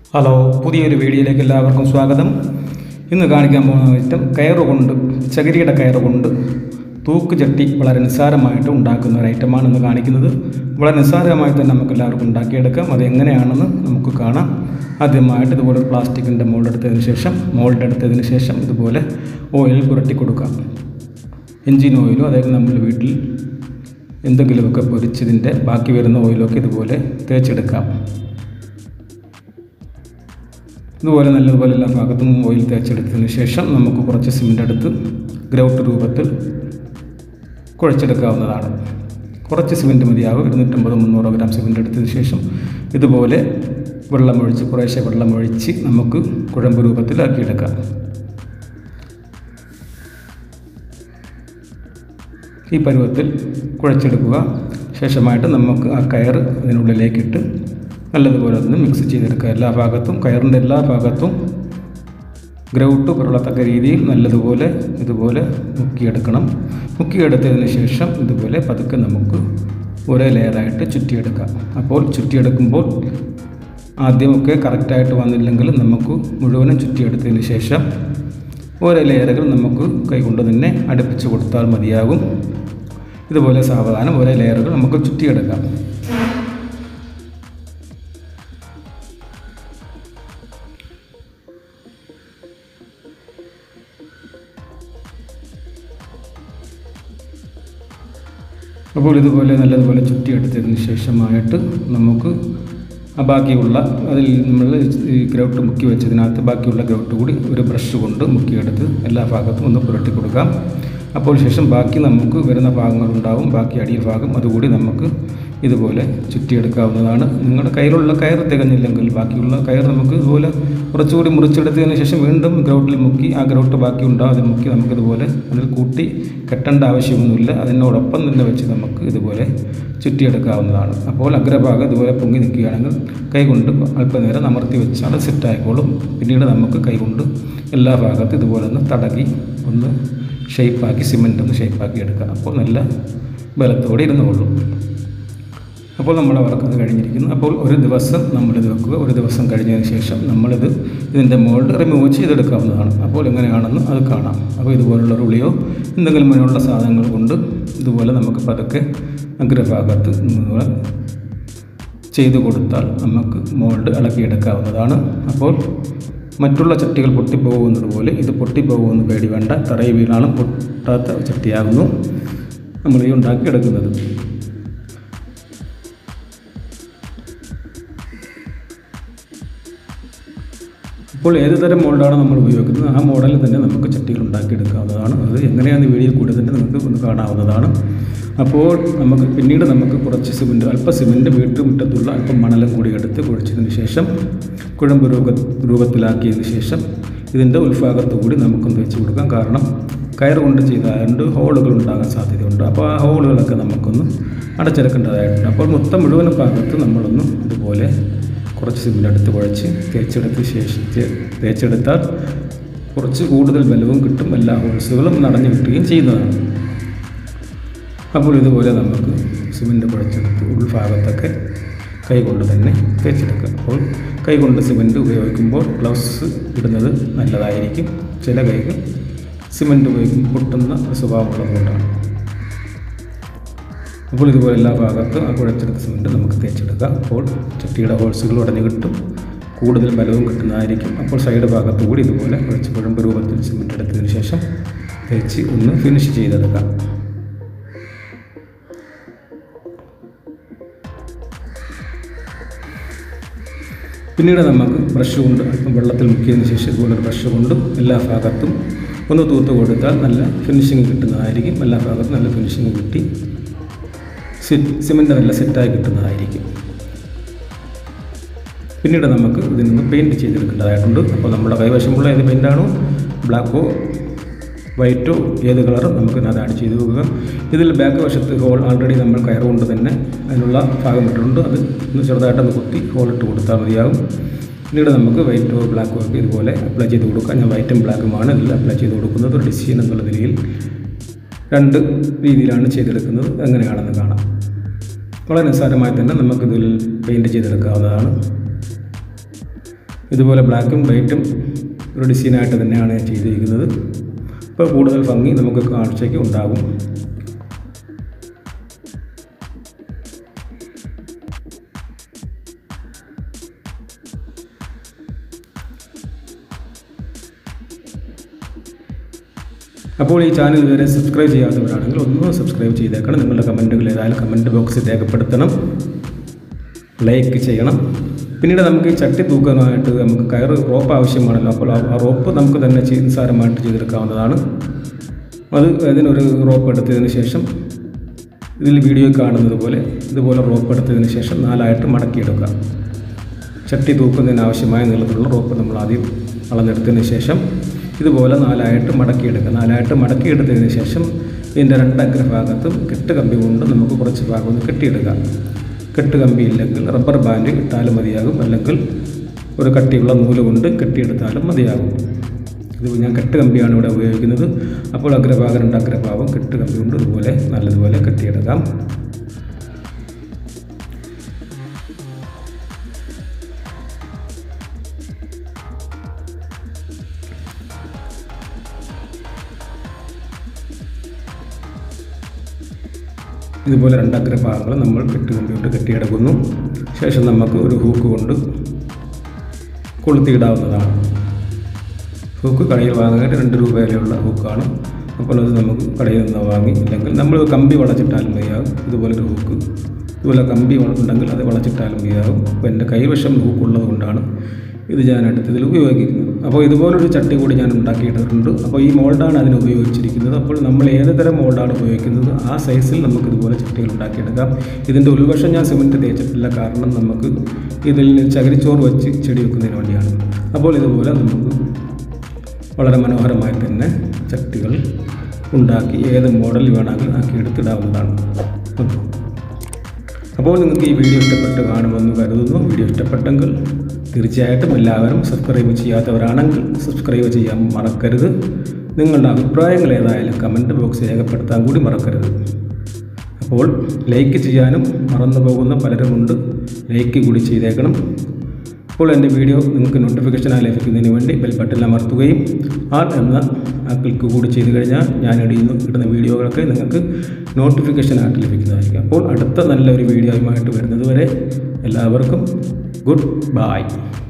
hello പുതിയൊരു വീഡിയോയിലേക്ക് എല്ലാവർക്കും സ്വാഗതം ഇന്ന് കാണിക്കാൻ പോകുന്ന ഐറ്റം കയറ് കൊണ്ട് ചകിരിയുടെ കയറ് കൊണ്ട് തൂക്ക് ചട്ടി വളരെ നിസ്സാരമായിട്ട് ഉണ്ടാക്കുന്ന ഒരു ഐറ്റമാണ് ഇന്ന് കാണിക്കുന്നത് വളരെ നിസ്സാരമായി തന്നെ നമുക്ക് എല്ലാവർക്കും ഉണ്ടാക്കിയെടുക്കാം അത് എങ്ങനെയാണെന്ന് നമുക്ക് കാണാം ആദ്യമായിട്ട് ഇതുപോലെ ഒരു പ്ലാസ്റ്റിക്കിൻ്റെ മോൾഡ് എടുത്തതിന് ശേഷം മോൾഡ് എടുത്തതിന് ശേഷം ഇതുപോലെ ഓയിൽ പുരട്ടി കൊടുക്കാം എൻജിൻ ഓയിലോ അതായത് നമ്മൾ വീട്ടിൽ എന്തെങ്കിലുമൊക്കെ പൊരിച്ചതിൻ്റെ ബാക്കി വരുന്ന ഓയിലൊക്കെ ഇതുപോലെ തേച്ചെടുക്കാം ഇതുപോലെ നല്ലതുപോലെ എല്ലാ ഭാഗത്തും ഓയിൽ തേച്ചെടുത്തതിന് ശേഷം നമുക്ക് കുറച്ച് സിമെൻ്റ് എടുത്ത് ഗ്രൗട്ട് രൂപത്തിൽ കുഴച്ചെടുക്കാവുന്നതാണ് കുറച്ച് സിമെൻറ്റ് മതിയാകും ഇരുന്നൂറ്റമ്പത് മുന്നൂറ് ഗ്രാം സിമെൻറ്റ് എടുത്തതിന് ശേഷം ഇതുപോലെ വെള്ളമൊഴിച്ച് കുറേശ്ശെ വെള്ളമൊഴിച്ച് നമുക്ക് കുഴമ്പ് രൂപത്തിലാക്കിയെടുക്കാം ഈ പരുവത്തിൽ കുഴച്ചെടുക്കുക ശേഷമായിട്ട് നമുക്ക് ആ കയർ അതിനുള്ളിലേക്കിട്ട് നല്ലതുപോലെ ഒന്ന് മിക്സ് ചെയ്തെടുക്കുക എല്ലാ ഭാഗത്തും കയറിൻ്റെ എല്ലാ ഭാഗത്തും ഗ്രൗട്ട് പുരളത്തക്ക രീതിയിൽ നല്ലതുപോലെ ഇതുപോലെ മുക്കിയെടുക്കണം മുക്കിയെടുത്തതിന് ശേഷം ഇതുപോലെ പതുക്കെ നമുക്ക് ഒരേ ലെയറായിട്ട് ചുറ്റിയെടുക്കാം അപ്പോൾ ചുറ്റിയെടുക്കുമ്പോൾ ആദ്യമൊക്കെ കറക്റ്റായിട്ട് വന്നില്ലെങ്കിൽ നമുക്ക് മുഴുവനും ചുറ്റിയെടുത്തതിന് ശേഷം ഓരോ ലെയറുകൾ നമുക്ക് കൈകൊണ്ട് തന്നെ അടുപ്പിച്ച് കൊടുത്താൽ മതിയാകും ഇതുപോലെ സാവധാനം ഓരോ ലെയറുകൾ നമുക്ക് ചുറ്റിയെടുക്കാം അപ്പോൾ ഇതുപോലെ നല്ലതുപോലെ ചുറ്റിയെടുത്തതിന് ശേഷമായിട്ട് നമുക്ക് ആ ബാക്കിയുള്ള അതിൽ നമ്മൾ ഈ ഗ്രൗട്ട് മുക്കി വെച്ചതിനകത്ത് ബാക്കിയുള്ള ഗ്രൗട്ട് കൂടി ഒരു ബ്രഷ് കൊണ്ട് മുക്കിയെടുത്ത് എല്ലാ ഭാഗത്തും ഒന്ന് പുരട്ടി കൊടുക്കാം അപ്പോൾ ശേഷം ബാക്കി നമുക്ക് വരുന്ന ഭാഗങ്ങളുണ്ടാവും ബാക്കി അടിയിൽ ഭാഗം അതുകൂടി നമുക്ക് ഇതുപോലെ ചുറ്റിയെടുക്കാവുന്നതാണ് നിങ്ങളുടെ കയ്യിലുള്ള കയർ തികഞ്ഞില്ലെങ്കിൽ ബാക്കിയുള്ള കയർ നമുക്ക് ഇതുപോലെ കുറച്ചുകൂടി മുറിച്ചെടുത്തതിന് ശേഷം വീണ്ടും ഗ്രൗട്ടിൽ മുക്കി ആ ഗ്രൗട്ട് ബാക്കി ഉണ്ടാവും അതിൽ മുക്കി നമുക്കിതുപോലെ അതിൽ കൂട്ടി കെട്ടേണ്ട ആവശ്യമൊന്നുമില്ല അതിനോടൊപ്പം തന്നെ വെച്ച് നമുക്ക് ഇതുപോലെ ചുറ്റിയെടുക്കാവുന്നതാണ് അപ്പോൾ അഗ്രഭാഗം ഇതുപോലെ പൊങ്ങി നിൽക്കുകയാണെങ്കിൽ കൈകൊണ്ട് അല്പനേരം അമർത്തി വെച്ചാൽ സെറ്റായിക്കോളും പിന്നീട് നമുക്ക് കൈകൊണ്ട് എല്ലാ ഭാഗത്തും ഇതുപോലെ ഒന്ന് തടകി ഒന്ന് ഷേപ്പാക്കി സിമെൻ്റ് ഒന്ന് ഷേപ്പാക്കി എടുക്കാം അപ്പോൾ നല്ല ബലത്തോടെ ഇരുന്നുകൊള്ളും അപ്പോൾ നമ്മുടെ വർക്ക് അത് കഴിഞ്ഞിരിക്കുന്നു അപ്പോൾ ഒരു ദിവസം നമ്മളിത് വെക്കുക ഒരു ദിവസം കഴിഞ്ഞതിന് ശേഷം നമ്മളിത് ഇതിൻ്റെ മോൾഡ് റിമൂവ് ചെയ്തെടുക്കാവുന്നതാണ് അപ്പോൾ എങ്ങനെയാണെന്ന് അത് കാണാം അപ്പോൾ ഇതുപോലുള്ള ഒരു ഉളിയോ എന്തെങ്കിലും അതിനുള്ള സാധനങ്ങൾ കൊണ്ട് ഇതുപോലെ നമുക്ക് പതുക്കെ അഗ്രഭാഗത്ത് ഇതുപോലെ ചെയ്തു കൊടുത്താൽ നമുക്ക് മോൾഡ് ഇളക്കിയെടുക്കാവുന്നതാണ് അപ്പോൾ മറ്റുള്ള ചട്ടികൾ പൊട്ടിപ്പോകുന്നത് പോലെ ഇത് പൊട്ടിപ്പോകുമെന്ന് പേടി വേണ്ട തറയിൽ വീണാണ് പൊട്ടാത്ത ചട്ടിയാകുന്നു നമ്മൾ ഈ ഉണ്ടാക്കിയെടുക്കുന്നത് ഇപ്പോൾ ഏത് തരം മോൾഡാണ് നമ്മൾ ഉപയോഗിക്കുന്നത് ആ മോഡലിൽ തന്നെ നമുക്ക് ചട്ടികൾ ഉണ്ടാക്കിയെടുക്കാവുന്നതാണ് അത് എങ്ങനെയാണ് വീഡിയോയിൽ കൂടി തന്നെ നമുക്ക് ഒന്ന് കാണാവുന്നതാണ് അപ്പോൾ നമുക്ക് പിന്നീട് നമുക്ക് കുറച്ച് സിമെൻറ്റ് അല്പം സിമെൻറ്റ് വീട്ടുമുറ്റത്തുള്ള അല്പം മണലും കൂടി എടുത്ത് കുഴിച്ചതിന് ശേഷം കുഴമ്പ് രൂപ രൂപത്തിലാക്കിയതിന് ശേഷം ഇതിൻ്റെ ഉൾഭാഗത്ത് കൂടി നമുക്കൊന്ന് വെച്ച് കൊടുക്കാം കാരണം കയർ കൊണ്ട് ചെയ്തായതുകൊണ്ട് ഹോളുകൾ ഉണ്ടാകാൻ സാധ്യതയുണ്ട് അപ്പോൾ ആ ഹോളുകളൊക്കെ നമുക്കൊന്ന് അടച്ചെടുക്കേണ്ടതായിട്ടുണ്ട് അപ്പോൾ മൊത്തം മുഴുവൻ ഭാഗത്ത് നമ്മളൊന്ന് ഇതുപോലെ കുറച്ച് സിമെൻ്റ് എടുത്ത് കുഴച്ച് തേച്ചെടുത്ത ശേഷം തേച്ചെടുത്താൽ കുറച്ച് കൂടുതൽ ബലവും കിട്ടും എല്ലാ ഹോൾസുകളും നടഞ്ഞു കിട്ടുകയും ചെയ്യുന്നതാണ് അപ്പോൾ ഇതുപോലെ നമുക്ക് സിമെൻ്റ് കുഴച്ചെടുത്ത് ഉൾഭാഗത്തൊക്കെ കൈകൊണ്ട് തന്നെ തേച്ചെടുക്കുക അപ്പോൾ കൈകൊണ്ട് സിമെൻറ്റ് ഉപയോഗിക്കുമ്പോൾ ഗ്ലൗസ് ഇടുന്നത് നല്ലതായിരിക്കും ചില കൈകൾ സിമെൻറ്റ് ഉപയോഗിക്കും പൊട്ടുന്ന സ്വഭാവമുള്ളതുകൊണ്ടാണ് അപ്പോൾ ഇതുപോലെ എല്ലാ ഭാഗത്തും ആ കുഴച്ചെടുത്ത സിമെൻറ്റ് നമുക്ക് തേച്ചെടുക്കാം അപ്പോൾ ചട്ടിയുടെ ഹോൾസുകൾ ഉടഞ്ഞു കിട്ടും കൂടുതൽ ബലവും കിട്ടുന്നതായിരിക്കും അപ്പോൾ സൈഡ് ഭാഗത്തു കൂടി ഇതുപോലെ കുഴച്ച് കുഴമ്പ് രൂപത്തിൽ സിമെൻറ്റ് എടുത്തതിന് ശേഷം തേച്ച് ഒന്ന് ഫിനിഷ് ചെയ്തെടുക്കാം പിന്നീട് നമുക്ക് ബ്രഷ് കൊണ്ട് അല്പം വെള്ളത്തിൽ മുക്കിയതിന് ശേഷം ഇതുപോലെ ബ്രഷ് കൊണ്ട് എല്ലാ ഭാഗത്തും ഒന്ന് തൂത്ത് കൊടുത്താൽ നല്ല ഫിനിഷിങ് കിട്ടുന്നതായിരിക്കും എല്ലാ ഭാഗത്തും നല്ല ഫിനിഷിങ് കിട്ടി സിമെൻ്റ് നല്ല സെറ്റായി കിട്ടുന്നതായിരിക്കും പിന്നീട് നമുക്ക് ഇതിൽ നിന്ന് പെയിൻറ്റ് ചെയ്തെടുക്കേണ്ടതായിട്ടുണ്ട് അപ്പോൾ നമ്മുടെ കൈവശമുള്ള ഏത് പെയിൻ്റാണോ ബ്ലാക്കോ വൈറ്റോ ഏത് കളറും നമുക്ക് അത് ആഡ് ചെയ്ത് വെക്കുക ഇതിൽ ബാക്ക് വശത്ത് ഹോൾ ആൾറെഡി നമ്മൾ കയർ കൊണ്ട് തന്നെ അതിനുള്ള ഭാഗം ഇട്ടിട്ടുണ്ട് അത് ഒന്ന് ചെറുതായിട്ടൊന്ന് കുത്തി ഹോൾ ഇട്ട് കൊടുത്താൽ മതിയാകും പിന്നീട് നമുക്ക് വൈറ്റോ ബ്ലാക്കോ ഒക്കെ ഇതുപോലെ അപ്ലൈ ചെയ്ത് കൊടുക്കാം ഞാൻ വൈറ്റും ബ്ലാക്കുമാണ് ഇതിൽ അപ്ലൈ ചെയ്ത് കൊടുക്കുന്നത് ഒരു ഡിസൈൻ എന്നുള്ള നിലയിൽ രണ്ട് രീതിയിലാണ് ചെയ്തെടുക്കുന്നത് എങ്ങനെയാണെന്ന് കാണാം വളരെ നിസ്സാരമായി തന്നെ നമുക്കിതിൽ പെയിൻറ്റ് ചെയ്തെടുക്കാവുന്നതാണ് ഇതുപോലെ ബ്ലാക്കും വൈറ്റും ഒരു ഡിസൈനായിട്ട് തന്നെയാണ് ഞാൻ ചെയ്തിരിക്കുന്നത് അപ്പോൾ കൂടുതൽ ഭംഗി നമുക്ക് കാഴ്ചയ്ക്ക് ഉണ്ടാകും അപ്പോൾ ഈ ചാനൽ ഇതുവരെ സബ്സ്ക്രൈബ് ചെയ്യാത്തവരാണെങ്കിൽ ഒന്ന് സബ്സ്ക്രൈബ് ചെയ്തേക്കണം നിങ്ങളുടെ കമൻറ്റുകൾ ഏതായാലും കമൻറ്റ് ബോക്സിൽ രേഖപ്പെടുത്തണം ലൈക്ക് ചെയ്യണം പിന്നീട് നമുക്ക് ഈ ചട്ടി തൂക്കാനായിട്ട് നമുക്ക് കയറ് റോപ്പ് ആവശ്യമാണല്ലോ അപ്പോൾ ആ റോപ്പ് നമുക്ക് തന്നെ ചെയ്ത് നിസ്സാരമായിട്ട് ചെയ്തെടുക്കാവുന്നതാണ് അത് അതിനൊരു റോപ്പ് എടുത്തതിന് ശേഷം ഇതിൽ വീഡിയോ കാണുന്നത് പോലെ ഇതുപോലെ റോപ്പ് എടുത്തതിന് ശേഷം നാലായിട്ട് മടക്കിയെടുക്കുക ചട്ടി തൂക്കുന്നതിന് ആവശ്യമായ നീളത്തിലുള്ള റോപ്പ് നമ്മൾ ആദ്യം അളന്നെടുത്തതിന് ശേഷം ഇതുപോലെ നാലായിട്ട് മടക്കിയെടുക്കുക നാലായിട്ട് മടക്കിയെടുത്തതിന് ശേഷം ഇതിൻ്റെ രണ്ട് അഗ്രഭാഗത്തും കെട്ട് കമ്പി കൊണ്ട് നമുക്ക് കുറച്ച് ഭാഗം ഒന്ന് കെട്ടിയെടുക്കാം കെട്ട് കമ്പി ഇല്ലെങ്കിൽ റബ്ബർ ബാൻഡ് ഇട്ടാലും മതിയാകും അല്ലെങ്കിൽ ഒരു കട്ടിയുള്ള നൂല് കൊണ്ട് കെട്ടിയെടുത്താലും മതിയാകും ഇത് ഞാൻ കെട്ട് കമ്പിയാണ് ഇവിടെ ഉപയോഗിക്കുന്നത് അപ്പോൾ അഗ്രഭാഗം രണ്ട് അഗ്രഭാഗം കെട്ട് കമ്പി കൊണ്ട് ഇതുപോലെ നല്ലതുപോലെ കെട്ടിയെടുക്കാം ഇതുപോലെ രണ്ടഗ്ര ഭാഗങ്ങൾ നമ്മൾ കെട്ട് കമ്പിയോട്ട് കെട്ടിയെടുക്കുന്നു ശേഷം നമുക്ക് ഒരു ഹൂക്ക് കൊണ്ട് കൊളുത്തിയിടാവുന്നതാണ് ഹൂക്ക് കടയിൽ വാങ്ങാൻ രണ്ട് രൂപ വിലയുള്ള ഹൂക്കാണ് അപ്പോൾ അത് നമുക്ക് കടയിൽ നിന്ന് വാങ്ങി അല്ലെങ്കിൽ നമ്മൾ കമ്പി വളച്ചിട്ടാലും മതിയാകും ഇതുപോലെ ഒരു ഹൂക്ക് ഇതുപോലെ കമ്പി ഉണ്ടെങ്കിൽ അത് വളച്ചിട്ടാലും മതിയാകും അപ്പോൾ എൻ്റെ കൈവശം ഹൂക്കുള്ളത് കൊണ്ടാണ് ഇത് ഞാൻ അടുത്തതിൽ ഉപയോഗിക്കുന്നത് അപ്പോൾ ഇതുപോലൊരു ചട്ടി കൂടി ഞാൻ ഉണ്ടാക്കിയിട്ടുണ്ട് അപ്പോൾ ഈ മോൾഡാണ് അതിന് ഉപയോഗിച്ചിരിക്കുന്നത് അപ്പോൾ നമ്മൾ ഏത് തരം മോൾഡാണ് ഉപയോഗിക്കുന്നത് ആ സൈസിൽ നമുക്ക് ഇതുപോലെ ചട്ടികൾ ഉണ്ടാക്കിയെടുക്കാം ഇതിൻ്റെ ഉൾവശം ഞാൻ സിമെൻറ്റ് തേച്ചിട്ടില്ല കാരണം നമുക്ക് ഇതിൽ ചകിരിച്ചോറ് വെച്ച് ചെടി വെക്കുന്നതിന് വേണ്ടിയാണ് അപ്പോൾ ഇതുപോലെ നമുക്ക് വളരെ മനോഹരമായി തന്നെ ചട്ടികൾ ഉണ്ടാക്കി ഏത് മോഡൽ വേണമെങ്കിലും ആക്കി എടുത്തിടാവുന്നതാണ് അപ്പോൾ നിങ്ങൾക്ക് ഈ വീഡിയോ ഇഷ്ടപ്പെട്ട് കാണുമെന്ന് കരുതുന്നു വീഡിയോ ഇഷ്ടപ്പെട്ടെങ്കിൽ തീർച്ചയായിട്ടും എല്ലാവരും സബ്സ്ക്രൈബ് ചെയ്യാത്തവരാണെങ്കിൽ സബ്സ്ക്രൈബ് ചെയ്യാൻ മറക്കരുത് നിങ്ങളുടെ അഭിപ്രായങ്ങൾ ഏതായാലും കമൻറ്റ് ബോക്സിൽ രേഖപ്പെടുത്താൻ കൂടി മറക്കരുത് അപ്പോൾ ലൈക്ക് ചെയ്യാനും മറന്നു പോകുന്ന പലരുമുണ്ട് ലൈക്ക് കൂടി ചെയ്തേക്കണം അപ്പോൾ എൻ്റെ വീഡിയോ നിങ്ങൾക്ക് നോട്ടിഫിക്കേഷനായി ലഭിക്കുന്നതിന് വേണ്ടി ബെൽ ബട്ടൺ അമർത്തുകയും ആൾ എന്ന ആ ക്ലിക്ക് കൂടി ചെയ്ത് കഴിഞ്ഞാൽ ഞാൻ ഇടുന്ന ഇടുന്ന വീഡിയോകളൊക്കെ നിങ്ങൾക്ക് നോട്ടിഫിക്കേഷനായിട്ട് ലഭിക്കുന്നതായിരിക്കും അപ്പോൾ അടുത്ത നല്ലൊരു വീഡിയോയുമായിട്ട് വരുന്നത് വരെ എല്ലാവർക്കും ഗുഡ് ബൈ